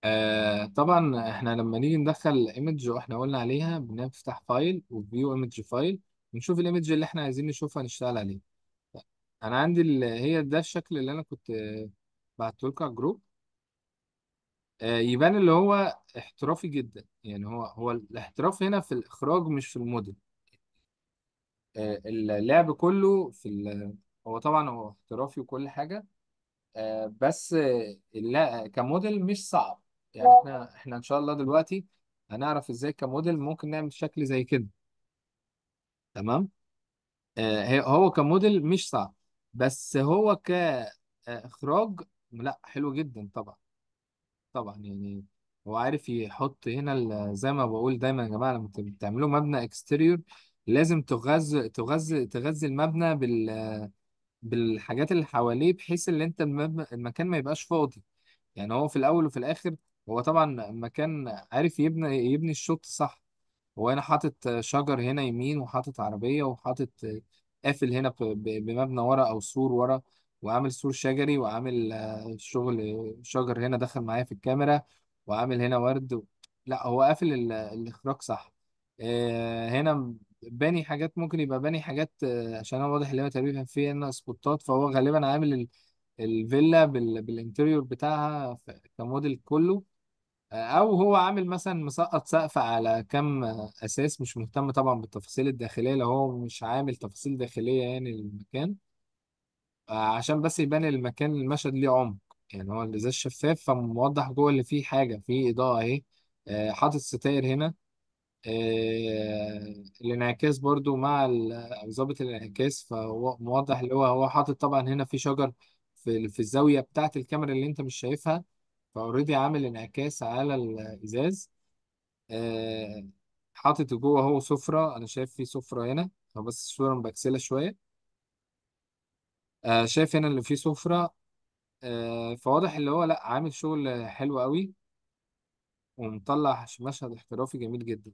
آه طبعا احنا لما نيجي ندخل ايمج واحنا قلنا عليها بنفتح فايل وفيو ايمج فايل ونشوف الايمج اللي احنا عايزين نشوفها نشتغل عليه انا عندي ال... هي ده الشكل اللي انا كنت آه، بعته لكم على الجروب آه يبان اللي هو احترافي جدا يعني هو هو الاحتراف هنا في الاخراج مش في الموديل آه اللعب كله في ال... هو طبعا هو احترافي وكل حاجة آه، بس آه، لا كموديل مش صعب يعني احنا احنا ان شاء الله دلوقتي هنعرف ازاي كموديل ممكن نعمل شكل زي كده تمام آه، هي- هو كموديل مش صعب بس هو كاخراج لا حلو جدا طبعا طبعا يعني هو عارف يحط هنا ال- زي ما بقول دايما يا جماعه لما بتعملوا مبنى اكستيريور لازم تغذي تغذي تغذي المبنى بال بالحاجات اللي حواليه بحيث ان انت المبنى المكان ما يبقاش فاضي يعني هو في الاول وفي الاخر هو طبعا مكان عارف يبني يبني الشط صح هو هنا حاطط شجر هنا يمين وحاطط عربية وحاطط قافل هنا ب- ب- بمبنى ورا او سور ورا وعامل سور شجري وعامل آه، شغل شجر هنا دخل معايا في الكاميرا وعامل هنا ورد و... لا هو قافل ال- الاخراج صح آه، هنا باني حاجات ممكن يبقى باني حاجات آه، عشان انا واضح ان هو تقريبا في هنا سبوتات فهو غالبا عامل ال- الفيلا بال... بالانتريور بتاعها ف- كموديل كله او هو عامل مثلا مسقط سقف على كم اساس مش مهتم طبعا بالتفاصيل الداخليه لو هو مش عامل تفاصيل داخليه يعني للمكان آه، عشان بس يبان المكان المشهد ليه عمق يعني هو الازاز شفاف فموضح جوه اللي فيه حاجه فيه اضاءه اهي آه، حاطط ستاير هنا آه، الانعكاس برضو مع ال- أو ظابط الانعكاس فهو موضح اللي هو هو حاطط طبعا هنا في شجر في في الزاويه بتاعت الكاميرا اللي انت مش شايفها فاوريدي عامل انعكاس على الازاز آه، حاطط جوه هو سفرة أنا شايف في سفرة هنا أو بس الصورة مبكسلة شوية آه، شايف هنا اللي فيه سفرة آه، فواضح اللي هو لأ عامل شغل حلو قوي ومطلع مشهد احترافي جميل جدا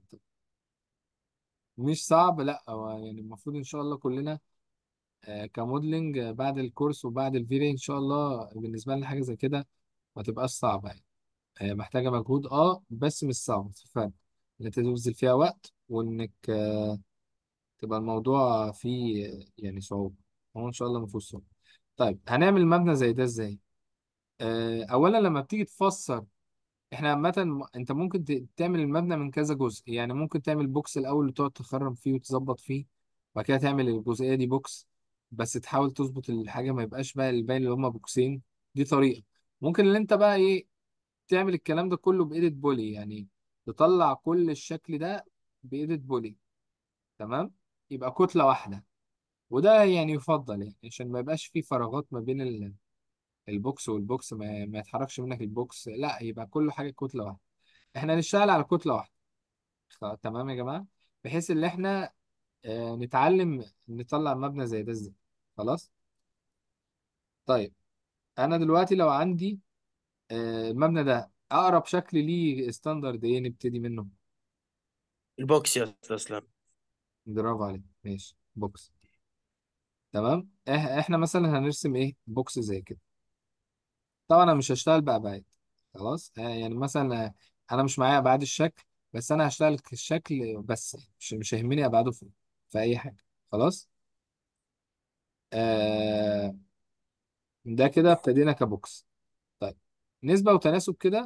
مش صعب لأ هو يعني المفروض إن شاء الله كلنا آه، كموديلنج آه، بعد الكورس وبعد الفيديو إن شاء الله بالنسبة لنا حاجة زي كده ما تبقاش صعبة يعني هي محتاجة مجهود اه بس مش صعب في فرق إن أنت تبذل فيها وقت وإنك تبقى الموضوع فيه يعني صعوبة هو إن شاء الله مفيهوش صعوبة طيب هنعمل مبنى زي ده إزاي؟ آه، أولا لما بتيجي تفسر إحنا عامة م- أنت ممكن ت- تعمل المبنى من كذا جزء يعني ممكن تعمل بوكس الأول وتقعد تخرم فيه وتظبط فيه وبعد كده تعمل الجزئية دي بوكس بس تحاول تظبط الحاجة ما يبقاش بقى الباقي اللي هما بوكسين دي طريقة ممكن اللي أنت بقى إيه تعمل الكلام ده كله بإيديت بولي يعني تطلع كل الشكل ده بإيديت بولي تمام؟ يبقى كتلة واحدة وده يعني يفضل يعني عشان ما يبقاش فيه فراغات ما بين ال- البوكس والبوكس ما, ما يتحركش منك البوكس لا يبقى كل حاجة كتلة واحدة احنا هنشتغل على كتلة واحدة خ- تمام يا جماعة بحيث ان احنا آه نتعلم نطلع مبنى زي ده ازاي خلاص طيب انا دلوقتي لو عندي آه المبنى ده اقرب شكل ليه ستاندرد ايه نبتدي منه البوكس يا تسلم برافو عليك ماشي بوكس تمام إح- احنا مثلا هنرسم ايه بوكس زي كده طبعا انا مش هشتغل بأبعاد خلاص آه، يعني مثلا آه، انا مش معايا ابعاد الشكل بس انا هشتغل الشكل بس مش مش هيهمني ابعاده في في اي حاجه خلاص آه ده كده ابتدينا كبوكس طيب نسبه وتناسب كده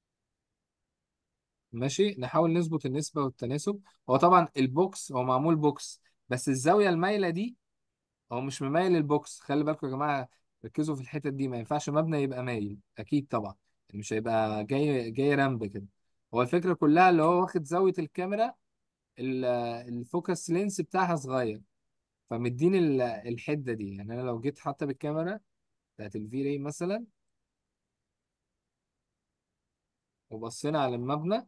ماشي نحاول نظبط النسبه والتناسب هو طبعا البوكس هو معمول بوكس بس الزاويه المايله دي هو مش مميل للبوكس خلي بالكم يا جماعه ركزوا في الحتت دي ما ينفعش مبنى يبقى مايل اكيد طبعا يعني مش هيبقى جاي جاي رامب كده هو الفكره كلها اللي هو واخد زاويه الكاميرا ال- الفوكس لينس بتاعها صغير فمديني ال- الحده دي يعني انا لو جيت حتى بالكاميرا بتاعت الفي راي مثلا وبصينا على المبنى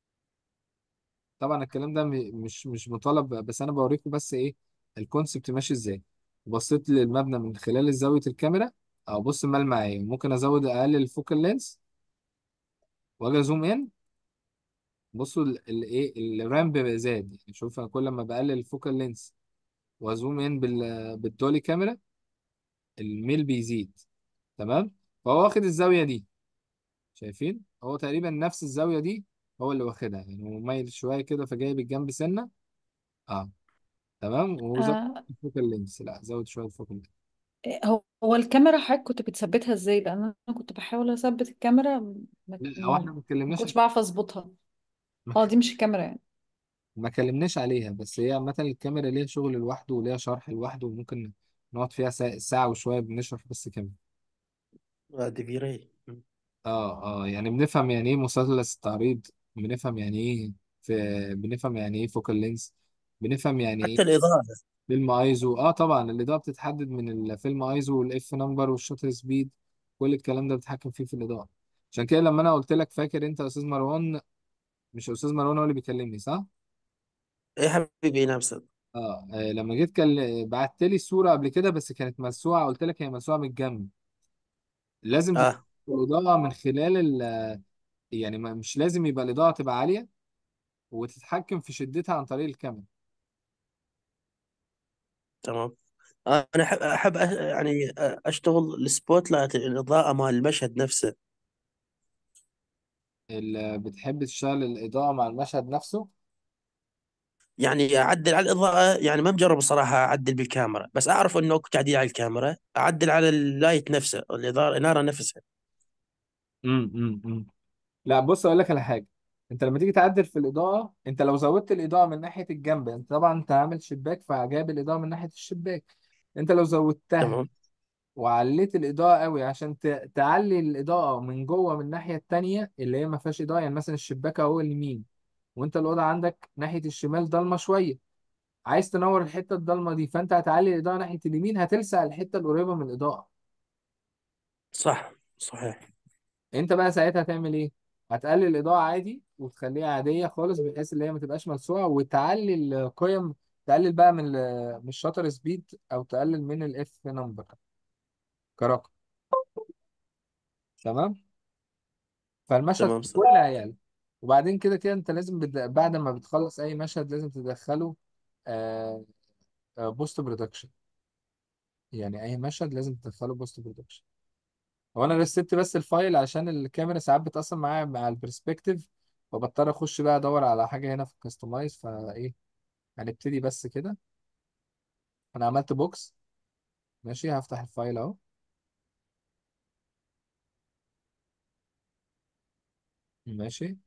طبعا الكلام ده م- مش مش مطالب بس انا بوريكم بس ايه الكونسبت ماشي ازاي بصيت للمبنى من خلال زاويه الكاميرا او بص مال معايا ممكن ازود اقلل الفوكال لينس واجي ازوم ان بصوا الايه الرامب زاد يعني شوف أنا كل ما بقلل الفوكال لينس وازوم ان بال بالدولي كاميرا الميل بيزيد تمام فهو واخد الزاويه دي شايفين هو تقريبا نفس الزاويه دي هو اللي واخدها يعني هو مايل شويه كده فجايب الجنب سنه اه تمام وزود آه الفوكال لينس لا زود شويه الفوكال لينس هو هو الكاميرا حضرتك كنت بتثبتها ازاي لان انا كنت بحاول اثبت الكاميرا ما لا هو احنا ما ما ما اتكلمناش كنتش بعرف اظبطها اه دي مش الكاميرا يعني ما كلمناش عليها بس هي عامة الكاميرا ليها شغل لوحده وليها شرح لوحده وممكن نقعد فيها ساعة, ساعة وشوية بنشرح بس كاميرا آه، دي فيري اه اه يعني بنفهم يعني ايه مثلث تعريض بنفهم يعني ايه في بنفهم يعني ايه فوكال لينس بنفهم يعني ايه حتى الإضاءة فيلم ايزو اه طبعا الاضاءة بتتحدد من الفيلم ايزو والاف نمبر والشوتر سبيد كل الكلام ده بتتحكم فيه في الاضاءة عشان كده لما انا قلت لك فاكر انت يا استاذ مروان مش استاذ مروان هو اللي بيكلمني صح؟ اي حبيبي نعم استاذ اه آه، لما جيت كان بعت لي الصورة قبل كده بس كانت مرسوعة قلت لك هي مرسوعة من الجنب لازم تكون اه الإضاءة من خلال ال يعني ما- مش لازم يبقى الإضاءة تبقى عالية وتتحكم في شدتها عن طريق الكاميرا تمام آه انا احب احب أ- يعني آه، اشتغل السبوت لايت الاضاءة مال المشهد نفسه اللي بتحب تشتغل الإضاءة مع المشهد نفسه يعني اعدل على الاضاءة يعني ما مجرب بصراحة اعدل بالكاميرا بس اعرف انه اكو تعديل على الكاميرا اعدل على اللايت نفسه الاضاءة الانارة نفسها امم امم لا بص أقول لك على حاجة أنت لما تيجي تعدل في الإضاءة أنت لو زودت الإضاءة من ناحية الجنب أنت طبعا أنت عامل شباك فجايب الإضاءة من ناحية الشباك أنت لو زودتها تمام وعليت الإضاءة قوي عشان ت- تعلي الإضاءة من جوه من الناحية التانية اللي هي ما فيهاش إضاءة يعني مثلا الشباك أهو اليمين وأنت الأوضة عندك ناحية الشمال ضلمة شوية عايز تنور الحتة الضلمة دي فأنت هتعلي الإضاءة ناحية اليمين هتلسع الحتة القريبة من الإضاءة صح صحيح أنت بقى ساعتها هتعمل إيه؟ هتقلل الإضاءة عادي وتخليها عادية خالص بحيث إن هي ما تبقاش ملسوعة وتعلي القيم تقلل بقى من ال- من الشاتر سبيد أو تقلل من الإف نمبر كرقم تمام؟ فالمشهد تمام استاذ كله هيعلى وبعدين كده كده انت لازم بد... بعد ما بتخلص اي مشهد لازم تدخله آه... آه... بوست برودكشن يعني اي مشهد لازم تدخله بوست برودكشن هو انا رسيت بس الفايل عشان الكاميرا ساعات بتأثر معايا مع البرسبكتيف فبضطر اخش بقى ادور على حاجه هنا في الكاستمايز فايه هنبتدي بس كده انا عملت بوكس ماشي هفتح الفايل اهو ماشي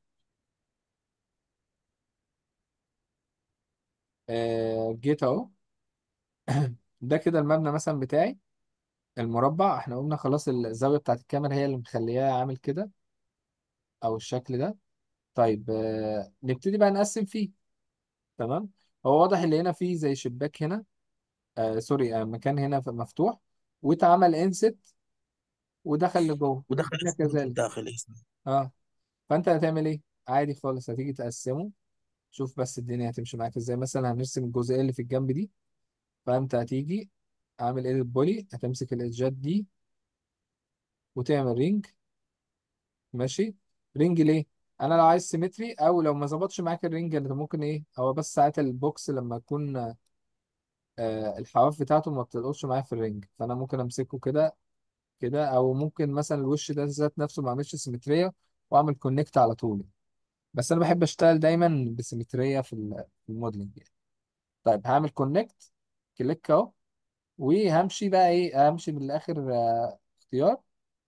آه... جيت اهو ده كده المبنى مثلا بتاعي المربع احنا قلنا خلاص الزاويه بتاعت الكاميرا هي اللي مخليها عامل كده او الشكل ده طيب آه، نبتدي بقى نقسم فيه تمام هو واضح اللي هنا فيه زي شباك هنا آه سوري آه مكان هنا ف- مفتوح واتعمل انست ودخل لجوه ودخل هنا السبوت كذلك الداخلي اه فانت هتعمل ايه عادي خالص هتيجي تقسمه شوف بس الدنيا هتمشي معاك ازاي مثلا هنرسم الجزئيه اللي في الجنب دي فانت هتيجي عامل ايه بولي هتمسك الايدجات دي وتعمل رينج ماشي رينج ليه انا لو عايز سيمتري او لو ما ظبطش معاك الرينج انت ممكن ايه هو بس ساعات البوكس لما يكون آه، الحواف بتاعته ما بتلقطش معايا في الرينج فانا ممكن امسكه كده كده او ممكن مثلا الوش ده ذات نفسه ما اعملش سيمتريه واعمل كونكت على طول بس انا بحب اشتغل دايما بسيمتريه في ال- في الموديلنج يعني طيب هعمل كونكت كليك اهو وهمشي بقى ايه همشي بالاخر آه، اختيار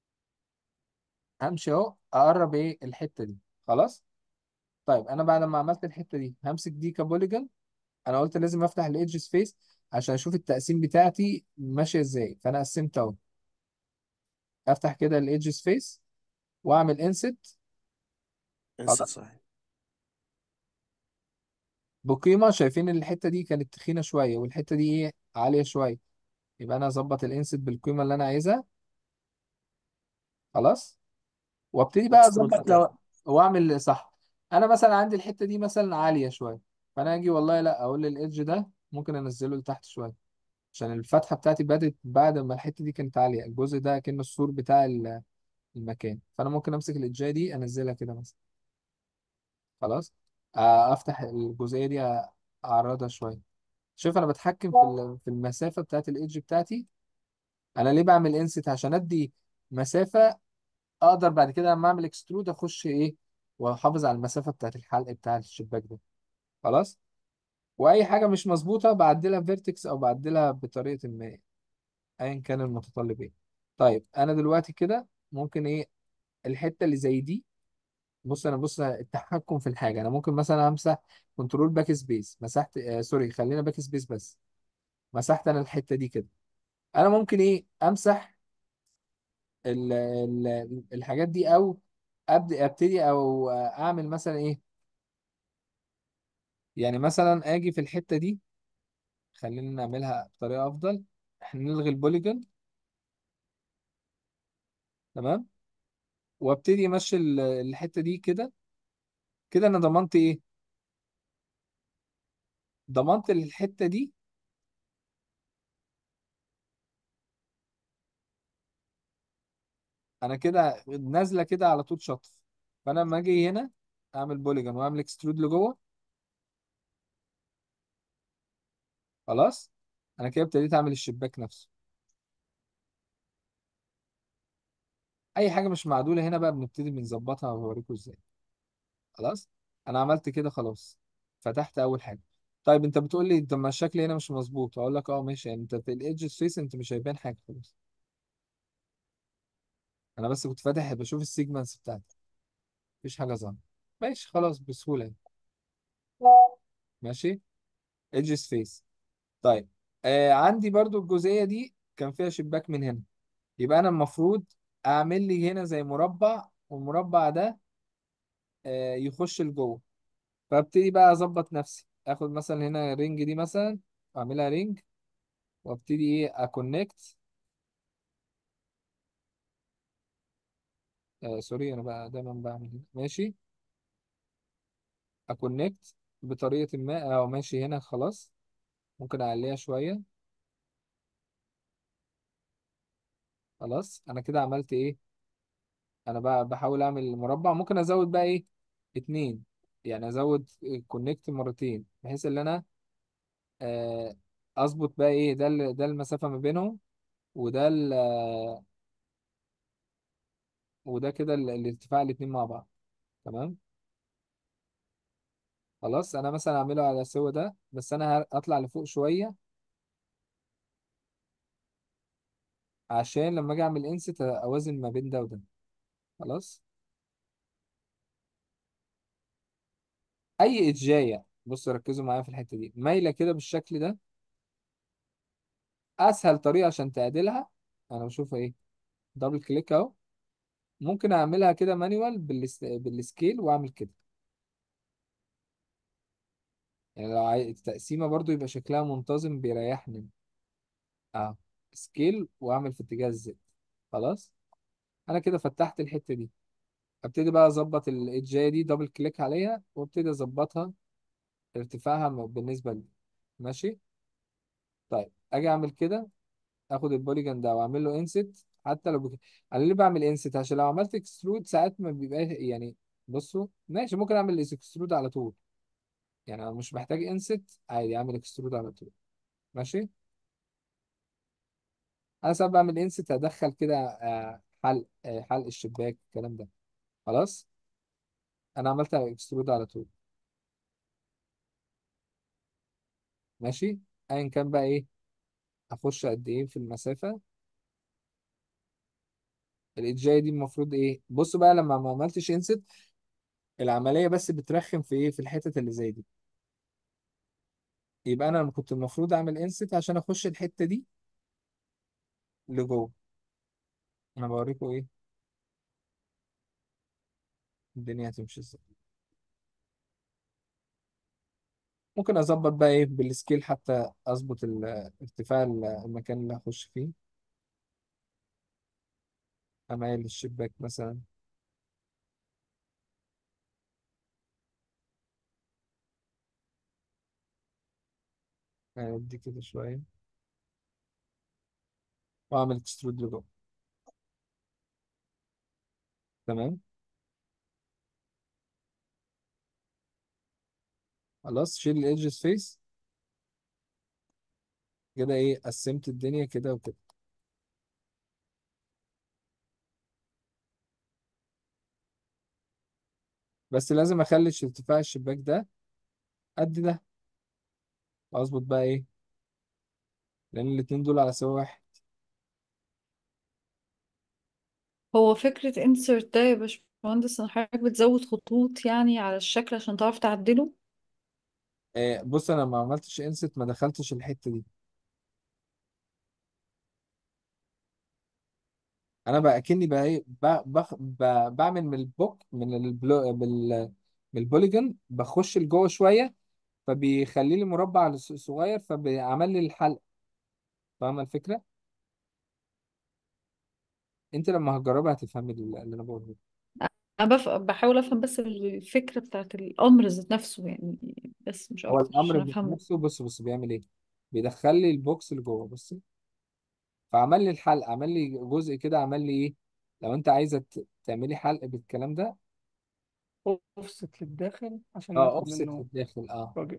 همشي اهو اقرب ايه الحته دي خلاص طيب انا بعد ما عملت الحته دي همسك دي كبوليجون انا قلت لازم افتح الايدج سبيس عشان اشوف التقسيم بتاعتي ماشيه ازاي فانا قسمت اهو افتح كده الايدج سبيس واعمل انست انسى خلاص صحيح بقيمه شايفين ان الحته دي كانت تخينه شويه والحته دي ايه عاليه شويه يبقى انا اظبط الانست بالقيمه اللي انا عايزها خلاص وابتدي بقى وتستوي في اظبط لو الداخل واعمل صح انا مثلا عندي الحته دي مثلا عاليه شويه فانا اجي والله لا اقول للايدج ده ممكن انزله لتحت شويه عشان الفتحه بتاعتي بدات بعد ما الحته دي كانت عاليه الجزء ده كأنه السور بتاع ال- المكان فانا ممكن امسك الادجايه دي انزلها كده مثلا خلاص آه، افتح الجزئيه دي اعرضها شويه شوف انا بتحكم في ال- في المسافه بتاعت الايدج بتاعتي انا ليه بعمل انست عشان ادي مسافه اقدر بعد كده لما اعمل اكسترود اخش ايه واحافظ على المسافه بتاعت الحلق بتاع الشباك ده خلاص واي حاجه مش مظبوطه بعدلها فيرتكس او بعدلها بطريقه ما ايا كان المتطلب ايه طيب انا دلوقتي كده ممكن ايه الحته اللي زي دي بص انا بص التحكم في الحاجه انا ممكن مثلا امسح كنترول باك سبيس مسحت آه سوري خلينا باك سبيس بس مسحت انا الحته دي كده انا ممكن ايه امسح ال ال الحاجات دي او ابدا ابتدي او اعمل مثلا ايه يعني مثلا اجي في الحته دي خلينا نعملها بطريقه افضل احنا نلغي البوليجون تمام وابتدي امشي ال- الحته دي كده كده انا ضمنت ايه ضمنت الحته دي انا كده نازله كده على طول شطف فانا لما اجي هنا اعمل بوليجون واعمل اكسترود لجوه خلاص انا كده ابتديت اعمل الشباك نفسه اي حاجه مش معدوله هنا بقى بنبتدي بنظبطها وهوريكم ازاي خلاص انا عملت كده خلاص فتحت اول حاجه طيب انت بتقول لي طب ما الشكل هنا مش مظبوط اقول لك اه ماشي يعني انت في الايدج سبيس انت مش هيبان حاجه خلاص انا بس كنت فاتح بشوف السيجمنتس بتاعتي مفيش حاجه ظاهره ماشي خلاص بسهوله يعني. ماشي ايدج سبيس طيب آه عندي برضو الجزئيه دي كان فيها شباك من هنا يبقى انا المفروض اعمل لي هنا زي مربع والمربع ده آه يخش لجوه فابتدي بقى اظبط نفسي اخد مثلا هنا رينج دي مثلا اعملها رينج وابتدي ايه اكونكت آه سوري انا بقى دايما بعمل هنا ماشي اكونكت بطريقه ما اه ماشي هنا خلاص ممكن اعليها شويه خلاص انا كده عملت ايه انا بقى بحاول اعمل مربع ممكن ازود بقى ايه اتنين يعني ازود كونكت مرتين بحيث ان انا آه، اظبط بقى ايه ده ال- ده المسافه ما بينهم وده ال- وده كده ال- الارتفاع الاتنين مع بعض تمام خلاص انا مثلا اعمله على سوا ده بس انا ه- هطلع لفوق شويه عشان لما اجي اعمل انست اوازن ما بين ده وده خلاص اي اتجايه بصوا ركزوا معايا في الحته دي مايله كده بالشكل ده اسهل طريقه عشان تعدلها انا بشوفها ايه دبل كليك اهو ممكن اعملها كده مانيوال بالس... بالسكيل واعمل كده يعني لو عايز التقسيمه برضو يبقى شكلها منتظم بيريحني اه سكيل واعمل في اتجاه الزد خلاص انا كده فتحت الحته دي ابتدي بقى اظبط الجايه دي دبل كليك عليها وابتدي اظبطها ارتفاعها م- بالنسبه لي ماشي طيب اجي اعمل كده اخد البوليجون ده واعمل له انست حتى لو بك... انا ليه بعمل انست عشان لو عملت اكسترود ساعات ما بيبقى يعني بصوا ماشي ممكن اعمل اكسترود على طول يعني انا مش محتاج انست عادي اعمل اكسترود على طول ماشي انا ساعات بعمل انست ادخل كده آه، حلق آه، حلق الشباك الكلام ده خلاص انا عملت اكسترود على طول ماشي ايا كان بقى ايه اخش قد ايه في المسافه الاتجاه دي المفروض ايه بص بقى لما ما عملتش انست العمليه بس بترخم في ايه في الحتت اللي زي دي يبقى انا كنت المفروض اعمل انست عشان اخش الحته دي لجوه انا بوريكم ايه الدنيا هتمشي ازاي ممكن اظبط بقى ايه بالسكيل حتى اظبط ال- ارتفاع ال- المكان اللي هخش فيه اميل الشباك مثلا ادي كده شويه واعمل اكسترود لجوه تمام خلاص شيل الايدج سبيس كده ايه قسمت الدنيا كده وكده بس لازم اخلي ارتفاع الشباك ده قد ده واظبط بقى ايه لان الاتنين دول على سوا واحد هو فكرة insert ده يا باشمهندس ان حضرتك بتزود خطوط يعني على الشكل عشان تعرف تعدله آه بص انا ما عملتش انست ما دخلتش الحته دي انا بقى كني بقى ايه ب- بخ... ب... بعمل من البوك من البلو... بال... من البوليجون بخش لجوه شويه فبيخلي لي مربع ص- صغير فبيعمل لي الحلقه فاهم الفكره انت لما هتجربها هتفهمي اللي اللي انا بقوله انا بف... بحاول افهم بس الفكرة بتاعت الامر ذات نفسه يعني بس مش هو اكتر الامر عشان ذات افهمه نفسه بص بص بيعمل ايه بيدخل لي البوكس لجوه بص فعمل لي الحلقه عمل لي جزء كده عمل لي ايه لو انت عايزه ت- تعملي حلقه بالكلام ده اوفست للداخل عشان اه ناخد اوفست في منه الداخل اه راجل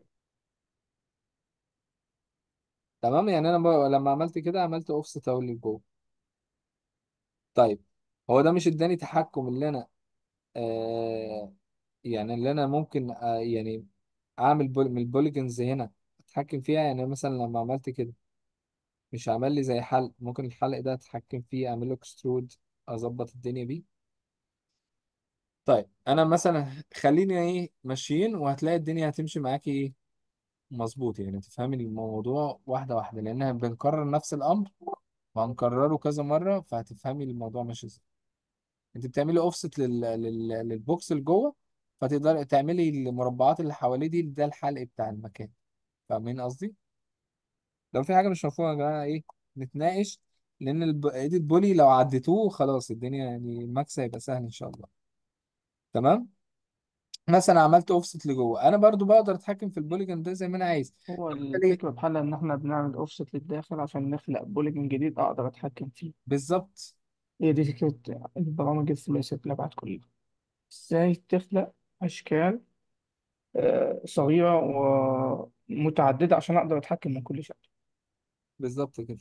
تمام يعني انا بقى لما عملت كده عملت اوفست اهو لجوه طيب هو ده مش اداني تحكم اللي انا آه يعني اللي انا ممكن آه يعني اعمل بول من البوليجونز هنا اتحكم فيها يعني مثلا لما عملت كده مش عمل لي زي حلق ممكن الحلق ده اتحكم فيه اعمل له اكسترود اظبط الدنيا بيه طيب انا مثلا خليني ايه ماشيين وهتلاقي الدنيا هتمشي معاكي ايه مظبوط يعني تفهمي الموضوع واحده واحده لان بنكرر نفس الامر وهنكرره كذا مره فهتفهمي الموضوع ماشي ازاي انت بتعملي اوفست لل... لل... للبوكس اللي جوه فتقدري تعملي المربعات اللي حواليه دي ده الحلق بتاع المكان فاهمين قصدي لو في حاجه مش مفهومه يا جماعه ايه نتناقش لان الب... ايد البولي لو عديتوه خلاص الدنيا يعني الماكس هيبقى سهل ان شاء الله تمام مثلا عملت اوفست لجوه انا برضو بقدر اتحكم في البوليجون ده زي ما انا عايز هو ليه الفكرة بحالها إن إحنا بنعمل أوفست للداخل عشان نخلق بوليجن جديد أقدر أتحكم فيه بالظبط هي دي فكرة البرامج الثلاثية الأبعاد كلها إزاي تخلق أشكال آه، صغيرة ومتعددة عشان أقدر أتحكم من كل شكل بالظبط كده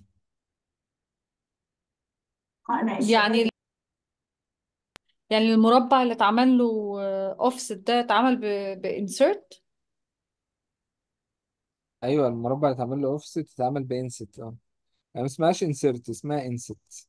يعني يعني المربع اللي اتعمل له اوفست ده اتعمل بانسرت ايوه المربع اللي اتعمل له اوفست اتعمل بانست اه يعني ما اسمهاش انسرت اسمها انست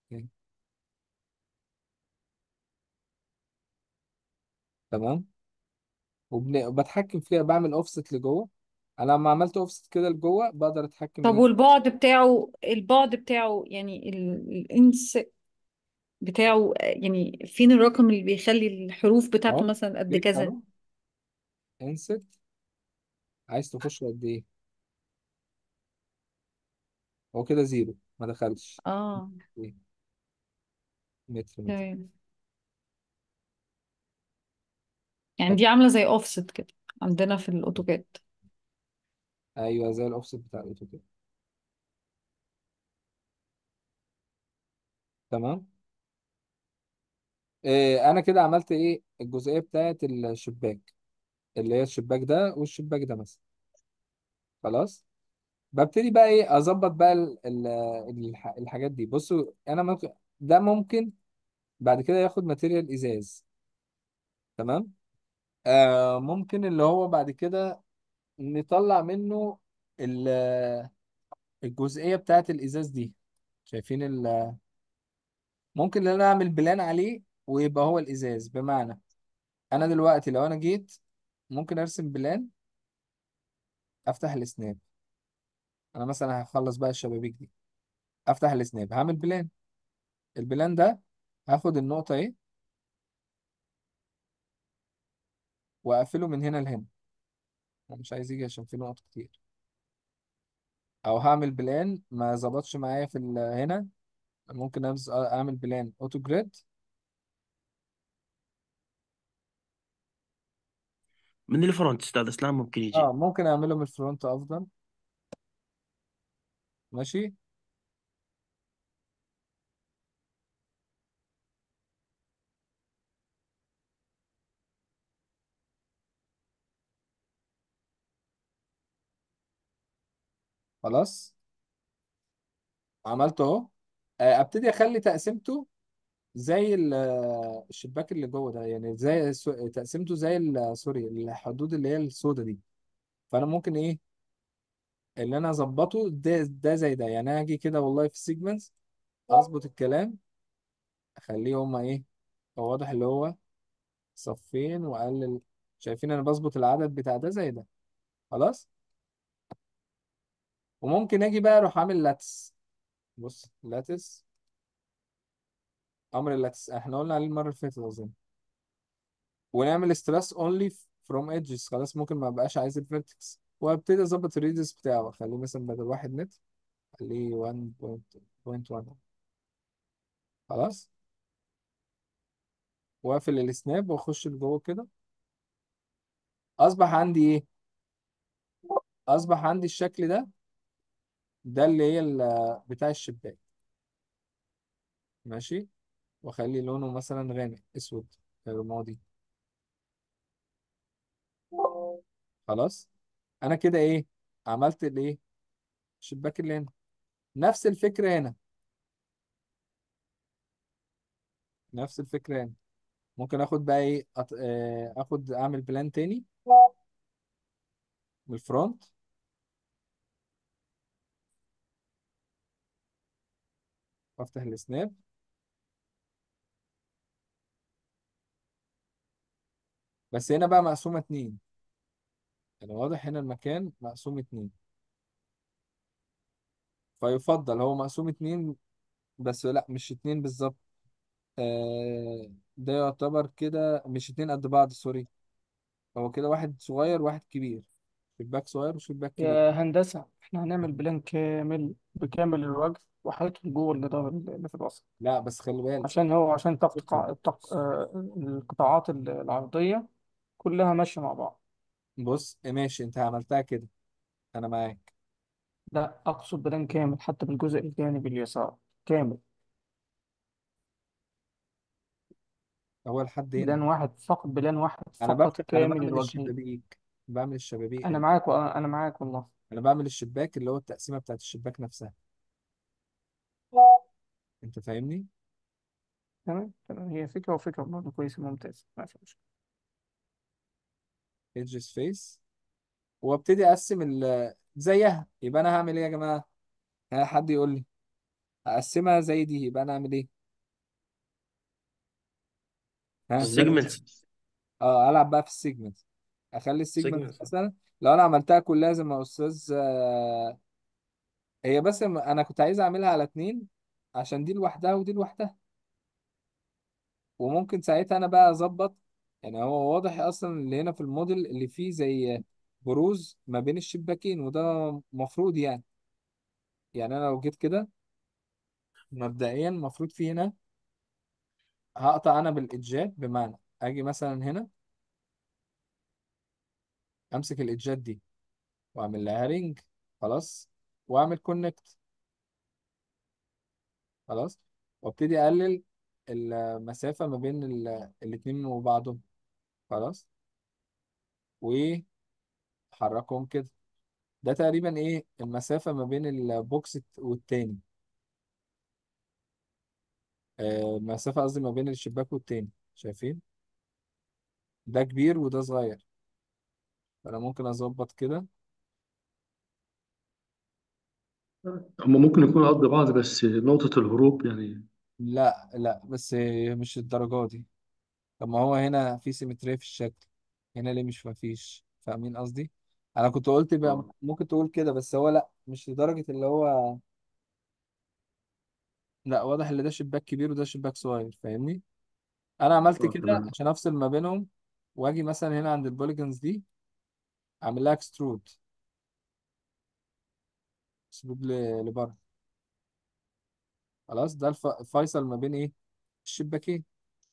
تمام وبن- وبتحكم فيها بعمل اوفست لجوه انا لما عملت اوفست كده لجوه بقدر اتحكم طب ايه والبعد بتاعه البعد بتاعه يعني ال- الانس بتاعه يعني فين الرقم اللي بيخلي الحروف بتاعته اهو مثلا قد كليك كذا اهو انست عايز تخش قد ايه هو كده زيرو ما دخلش اه إيه؟ متر متر تمام يعني دي عاملة زي اوفست كده عندنا في الاوتوكاد ايوه زي الاوفست بتاع الاوتو كده تمام إيه انا كده عملت ايه الجزئيه بتاعت الشباك اللي هي الشباك ده والشباك ده مثلا خلاص ببتدي بقى ايه اظبط بقى ال ال الح- الحاجات دي بصوا انا ممكن ده ممكن بعد كده ياخد ماتيريال ازاز تمام آه ممكن اللي هو بعد كده نطلع منه ال- الجزئيه بتاعت الازاز دي شايفين ال ممكن ان انا اعمل بلان عليه ويبقى هو الازاز بمعنى انا دلوقتي لو انا جيت ممكن ارسم بلان افتح السناب انا مثلا هخلص بقى الشبابيك دي افتح السناب هعمل بلان البلان ده هاخد النقطة ايه واقفله من هنا لهنا انا مش عايز يجي عشان في نقط كتير او هعمل بلان ما ظبطش معايا في ال- هنا ممكن أمز- اعمل بلان اوتو جريد من الفرونت استاذ اسلام ممكن يجي اه ممكن اعمله من الفرونت افضل ماشي خلاص عملته اهو آه، ابتدي اخلي تقسيمته زي ال- الشباك اللي جوه ده يعني زي سو- تقسيمته زي ال- سوري الحدود اللي هي السودة دي فانا ممكن ايه اللي انا اظبطه ده ده زي ده يعني انا اجي كده والله في السيجمنتس اظبط الكلام اخليه هما ايه هو واضح اللي هو صفين واقلل شايفين انا بظبط العدد بتاع ده زي ده خلاص وممكن اجي بقى اروح عامل لاتس بص لاتس امر اللاتس احنا قلنا عليه المره اللي فاتت اظن ونعمل ستريس اونلي فروم ايدجز خلاص ممكن ما بقاش عايز الفيرتكس وابتدي اظبط الريدس بتاعه اخليه مثلا بدل واحد متر اخليه 1.1 خلاص واقفل السناب واخش لجوه كده اصبح عندي ايه اصبح عندي الشكل ده ده اللي هي ال- بتاع الشباك ماشي واخلي لونه مثلا غامق اسود رمادي خلاص انا كده ايه عملت الايه الشباك اللي هنا نفس الفكره هنا نفس الفكره هنا ممكن اخد بقى ايه أط... آه، اخد اعمل بلان تاني من الفرونت وافتح السناب بس هنا بقى مقسومه اتنين يعني واضح هنا المكان مقسوم اتنين فيفضل هو مقسوم اتنين بس لا مش اتنين بالظبط آه ده يعتبر كده مش اتنين قد بعض سوري هو كده واحد صغير واحد كبير شباك صغير وشباك كبير يا هندسة احنا هنعمل بلان كامل بكامل الوجه وحيطهم جوه الجدار اللي في الوسط لا بس خلي بالك عشان هو عشان بص تقطع التق... آه، القطاعات العرضية كلها ماشية مع بعض بص ماشي انت عملتها كده انا معاك لا أقصد بلان كامل حتى بالجزء الجانبي اليسار كامل هو لحد هنا بلان واحد فقط بلان واحد انا فقط بفتح انا كامل بعمل الوجهين الشبابيك بعمل الشبابيك أنا هنا معاك و- أنا معاك والله انا بعمل الشباك اللي هو التقسيمه بتاعت الشباك نفسها انت فاهمني تمام تمام هي فكرة وفكرة برضه كويسة ممتازة ما في مشكلة ايدجز فيس وابتدي اقسم ال زيها يبقى انا هعمل ايه يا جماعه ها حد يقول لي اقسمها زي دي يبقى انا اعمل ايه ها لازم السيجمنت اه العب بقى في السيجمنت اخلي السيجمنت سيجمنت مثلا لو انا عملتها كلها زي ما استاذ آه، هي بس م- انا كنت عايز اعملها على اتنين عشان دي لوحدها ودي لوحدها وممكن ساعتها انا بقى اظبط يعني هو واضح اصلا اللي هنا في الموديل اللي فيه زي بروز ما بين الشباكين وده مفروض يعني يعني انا لو جيت كده مبدئيا المفروض في هنا هقطع انا بالايدجات بمعنى اجي مثلا هنا امسك الايدجات دي واعمل لها رينج خلاص واعمل كونكت خلاص وابتدي اقلل المسافة ما بين ال- الاتنين وبعضهم خلاص وحركهم كده ده تقريبا ايه المسافة ما بين البوكس والتاني آه، المسافة قصدي ما بين الشباك والتاني شايفين ده كبير وده صغير فانا ممكن اظبط كده هم ممكن يكونوا قد بعض بس نقطة الهروب يعني لا لا بس مش الدرجة دي طب ما هو هنا في سيمترية في الشكل هنا ليه مش مفيش فاهمين قصدي انا كنت قلت بقى اه ممكن تقول كده بس هو لا مش لدرجة اللي هو لا واضح ان ده شباك كبير وده شباك صغير فاهمني انا عملت اه كده تمام عشان افصل ما بينهم واجي مثلا هنا عند البوليجونز دي اعمل لها اكسترود اكسترود لبره خلاص ده الف- الفيصل ما بين ايه الشباكين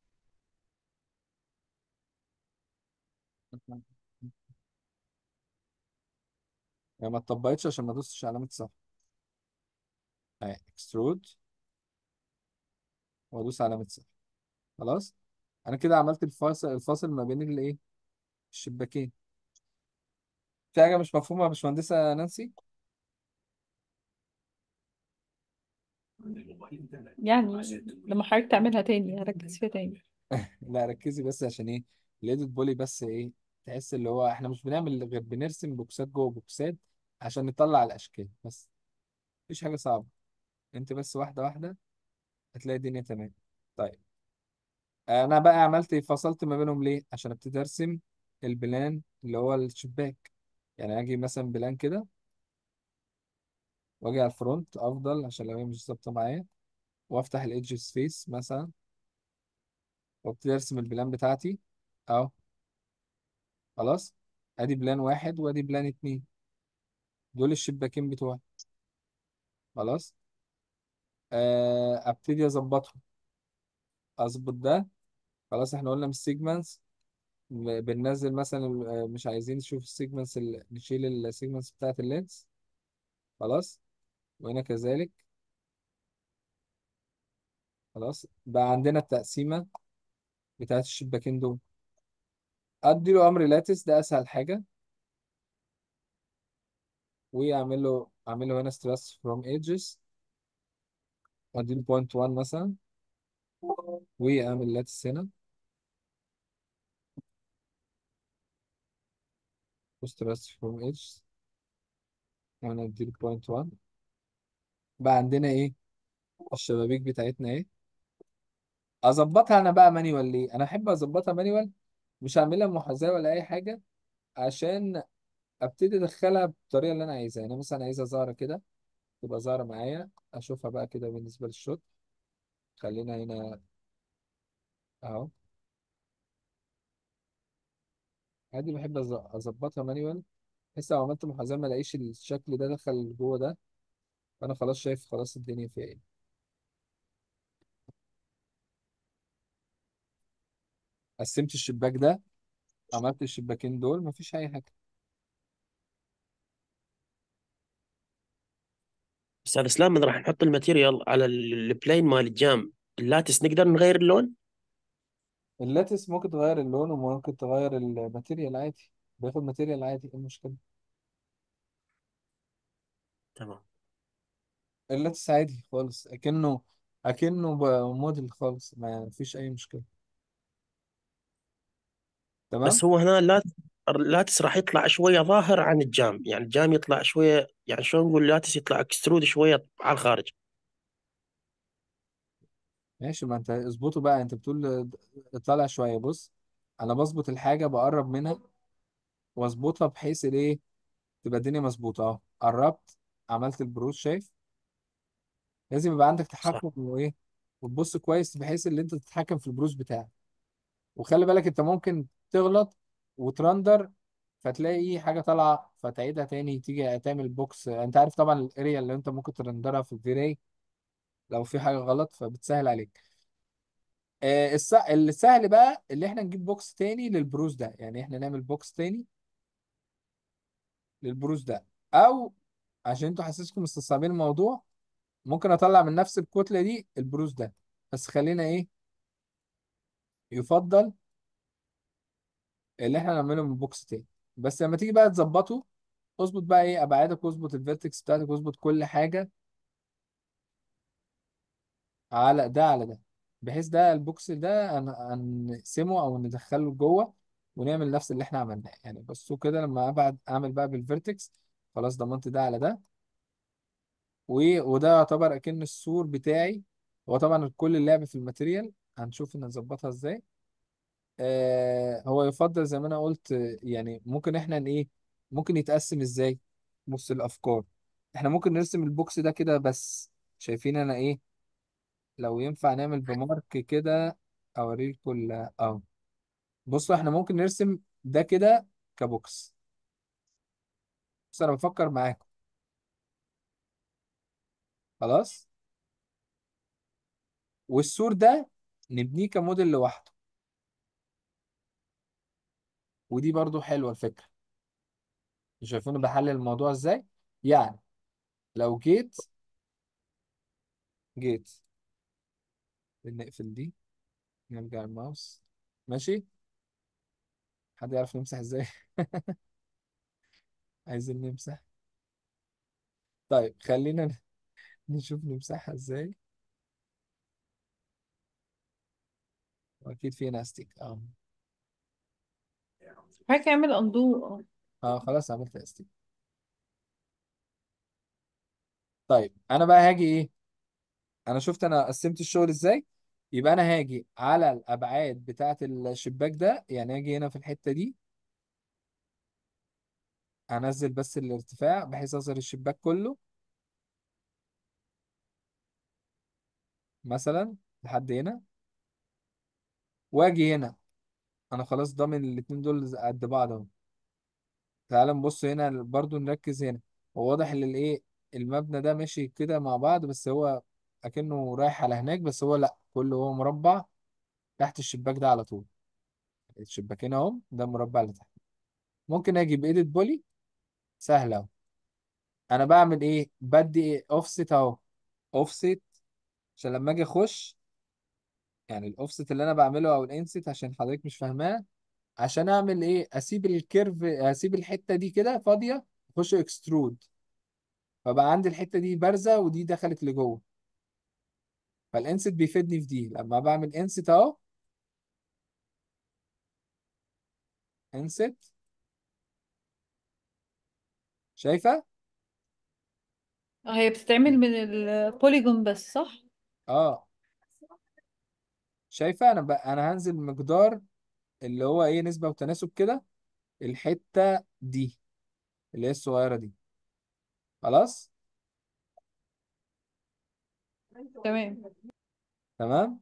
يعني ما اتطبقتش عشان ما ادوسش علامة صح اهي اكسترود وادوس علامة صح خلاص انا كده عملت الفاصل الفاصل ما بين الايه الشباكين في حاجة مش مفهومة يا باشمهندسة نانسي يعني لما حضرتك تعملها تاني هركز فيها تاني لا ركزي بس عشان ايه الايديت بولي بس ايه تحس اللي هو احنا مش بنعمل غير بنرسم بوكسات جوه بوكسات عشان نطلع الاشكال بس مفيش حاجه صعبه انت بس واحده واحده هتلاقي الدنيا تمام طيب انا بقى عملت ايه فصلت ما بينهم ليه عشان ابتدي ارسم البلان اللي هو الشباك يعني اجي مثلا بلان كده واجي على الفرونت افضل عشان لو هي مش ظابطه معايا وافتح الايدج سبيس مثلا وابتدي ارسم البلان بتاعتي اهو خلاص ادي بلان واحد وادي بلان اتنين دول الشباكين بتوعي خلاص آه، ابتدي اظبطهم اظبط ده خلاص احنا قلنا من السيجمنتس بننزل مثلا آه، مش عايزين نشوف السيجمنتس ال- نشيل السيجمنتس بتاعت اللينس خلاص وهنا كذلك خلاص بقى عندنا التقسيمة بتاعت الشباكين دول ادي له امر لاتس ده اسهل حاجة واعمل له اعمل له هنا ستريس فروم ايدجز وادي له بوينت 1 مثلا واعمل لاتس هنا وستريس فروم ايدجز وانا ادي له بوينت 1 بقى عندنا ايه الشبابيك بتاعتنا ايه اظبطها انا بقى مانيوال ليه انا احب اظبطها مانيوال مش هعملها محاذاه ولا اي حاجه عشان ابتدي ادخلها بالطريقه اللي انا عايزها يعني مثلا عايزها ظاهره كده تبقى ظاهره معايا اشوفها بقى كده بالنسبه للشوت خلينا هنا اهو عادي بحب أز- اظبطها مانيوال بحيث لو عملت محاذاه ما الاقيش الشكل ده دخل جوه ده فانا خلاص شايف خلاص الدنيا فيها ايه قسمت الشباك ده عملت الشباكين دول مفيش اي حاجه استاذ اسلام من راح نحط الماتيريال على ال- البلين مال الجام اللاتس نقدر نغير اللون اللاتس ممكن تغير اللون وممكن تغير الماتيريال عادي بياخد ماتيريال عادي ايه المشكلة تمام اللاتس عادي خالص اكنه اكنه ب- موديل خالص ما فيش اي مشكلة تمام بس هو هنا اللاتس اللاتس راح يطلع شويه ظاهر عن الجام يعني الجام يطلع شويه يعني شلون نقول اللاتس يطلع اكسترود شويه على الخارج ماشي ما انت اظبطه بقى انت بتقول طالع شوية بص انا بظبط الحاجة بقرب منها واظبطها بحيث الايه تبقى الدنيا مظبوطة اهو قربت عملت البروز شايف لازم يبقى عندك صح تحكم وايه وتبص كويس بحيث ان انت تتحكم في البروز بتاعك وخلي بالك انت ممكن تغلط وترندر فتلاقي حاجة طالعة فتعيدها تاني تيجي تعمل بوكس انت عارف طبعا الاريا اللي انت ممكن ترندرها في الفيراي لو في حاجة غلط فبتسهل عليك آه، الس- السهل بقى اللي احنا نجيب بوكس تاني للبروز ده يعني احنا نعمل بوكس تاني للبروز ده او عشان انتوا حاسسكم مستصعبين الموضوع ممكن اطلع من نفس الكتلة دي البروز ده بس خلينا ايه يفضل اللي احنا نعمله من بوكس تاني بس لما تيجي بقى تظبطه اظبط بقى ايه ابعادك واظبط الفيرتكس بتاعتك واظبط كل حاجه على ده على ده بحيث ده البوكس ده هن- هنقسمه او ندخله جوه ونعمل نفس اللي احنا عملناه يعني بصوا كده لما ابعد اعمل بقى بالفيرتكس خلاص ضمنت ده على ده و- وده يعتبر اكن السور بتاعي هو طبعا كل اللعب في الماتيريال هنشوف ان نظبطها ازاي آه هو يفضل زي ما انا قلت آه، يعني ممكن احنا ن- ايه ممكن يتقسم ازاي بص الافكار احنا ممكن نرسم البوكس ده كده بس شايفين انا ايه لو ينفع نعمل بمارك كده اوريكم ال- اه بصوا احنا ممكن نرسم ده كده كبوكس بس انا بفكر معاكم خلاص والسور ده نبنيه كموديل لوحده ودي برضو حلوة الفكرة شايفين بحلل الموضوع ازاي يعني لو جيت جيت نقفل دي نرجع الماوس ماشي حد يعرف نمسح ازاي عايزين نمسح طيب خلينا ن- نشوف نمسحها ازاي اكيد في هنا استيك اه حضرتك اعمل اندو اه اه خلاص عملت استيك طيب انا بقى هاجي ايه انا شفت انا قسمت الشغل ازاي يبقى انا هاجي على الابعاد بتاعه الشباك ده يعني هاجي هنا في الحته دي هنزل بس الارتفاع بحيث اظهر الشباك كله مثلا لحد هنا واجي هنا انا خلاص ضامن الاتنين دول قد بعض اهو تعال نبص هنا برضو نركز هنا هو واضح ان الايه المبنى ده ماشي كده مع بعض بس هو اكنه رايح على هناك بس هو لا كله هو مربع تحت الشباك ده على طول الشباكين اهو ده مربع اللي تحت ممكن اجي بايديت بولي سهله اهو انا بعمل ايه بدي ايه اوفست اهو اوفست عشان لما اجي اخش يعني الاوفست اللي انا بعمله او الانست عشان حضرتك مش فاهماه عشان اعمل ايه اسيب الكيرف اسيب الحته دي كده فاضيه اخش اكسترود فبقى عندي الحته دي بارزه ودي دخلت لجوه فالانست بيفيدني في دي لما بعمل انست اهو انست شايفه اه هي بتتعمل من البوليجون بس صح اه شايفه انا بقى انا هنزل مقدار اللي هو ايه نسبه وتناسب كده الحته دي اللي هي الصغيره دي خلاص تمام تمام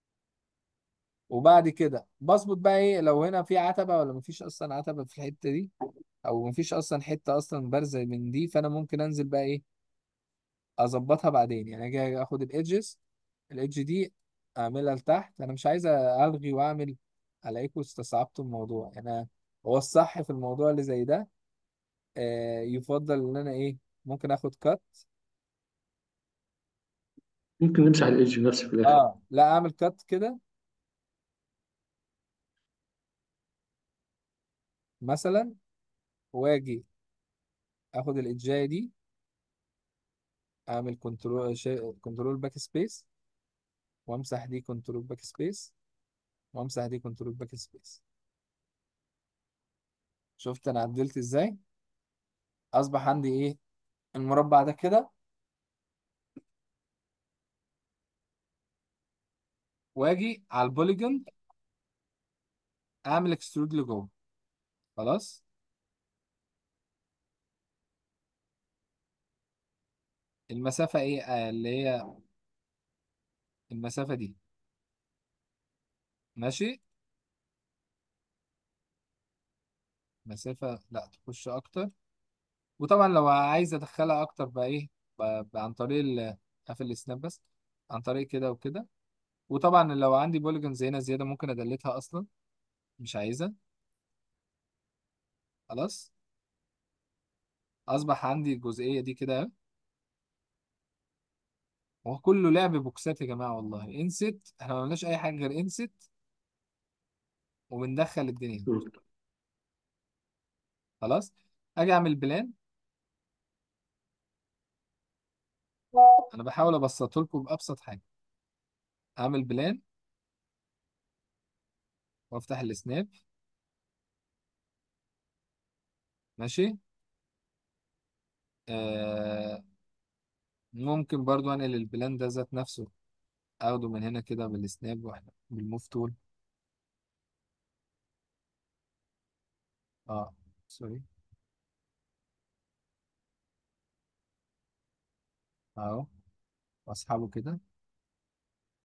وبعد كده بظبط بقى ايه لو هنا في عتبه ولا مفيش اصلا عتبه في الحته دي او مفيش اصلا حته اصلا بارزه من دي فانا ممكن انزل بقى ايه اظبطها بعدين يعني اجي اخد الايدجز الايدج دي اعملها لتحت انا مش عايز الغي واعمل الاقيكم استصعبتوا الموضوع يعني هو الصح في الموضوع اللي زي ده آه يفضل ان انا ايه ممكن اخد كات ممكن نمسح الايدج نفسه في الاخر اه لا اعمل كات كده مثلا واجي اخد الايدجايه دي اعمل كنترول كنترول باك سبيس وامسح دي كنترول باك سبيس وامسح دي كنترول باك سبيس شفت انا عدلت ازاي اصبح عندي ايه المربع ده كده واجي على البوليجون اعمل اكسترود لجوه خلاص المسافة ايه آه اللي هي المسافة دي ماشي مسافة لا تخش اكتر وطبعا لو عايز ادخلها اكتر بقى ايه بقى بقى عن طريق ال- قافل السناب بس عن طريق كده وكده وطبعا لو عندي بوليجونز هنا زيادة ممكن ادلتها اصلا مش عايزة خلاص اصبح عندي الجزئية دي كده هو كله لعب بوكسات يا جماعة والله انست احنا ما عملناش اي حاجة غير انست وبندخل الدنيا خلاص اجي اعمل بلان انا بحاول ابسطه لكم بابسط حاجة اعمل بلان وافتح السناب ماشي آه ممكن برضو انقل البلان ده ذات نفسه اخده من هنا كده بالسناب واحنا بالموف تول اه سوري اهو واسحبه كده